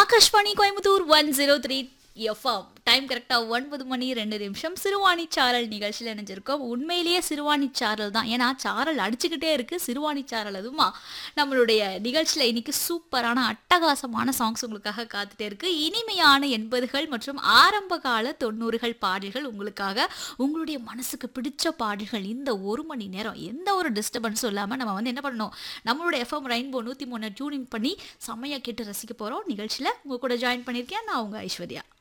Akashvani Coimbatore one zero three FM time கரெக்டாக ஒன்பது மணி ரெண்டு நிமிஷம் சிறுவாணி சாரல் நிகழ்ச்சியில் இணைஞ்சிருக்கோம் உண்மையிலேயே சிறுவாணி சாரல் தான் ஏன்னா சாரல் அடிச்சுக்கிட்டே இருக்கு சிறுவாணி சாரல் அதுவுமா நம்மளுடைய நிகழ்ச்சியில் இன்னைக்கு சூப்பரான அட்டகாசமான சாங்ஸ் உங்களுக்காக காத்துட்டே இருக்கு இனிமையான எண்பதுகள் மற்றும் ஆரம்ப கால தொண்ணூறுகள் பாடல்கள் உங்களுக்காக உங்களுடைய மனசுக்கு பிடிச்ச பாடல்கள் இந்த ஒரு மணி நேரம் எந்த ஒரு டிஸ்டர்பன்ஸும் இல்லாமல் நம்ம வந்து என்ன பண்ணணும் நம்மளோட எஃப்எம் ரெயின்போ நூற்றி மூணு டியூனிங் பண்ணி செம்மையாக கேட்டு ரசிக்க போகிறோம் நிகழ்ச்சியில் உங்கள் கூட ஜாயின் பண்ணியிருக்கேன் நான் உங்கள் ஐஸ்வர்யா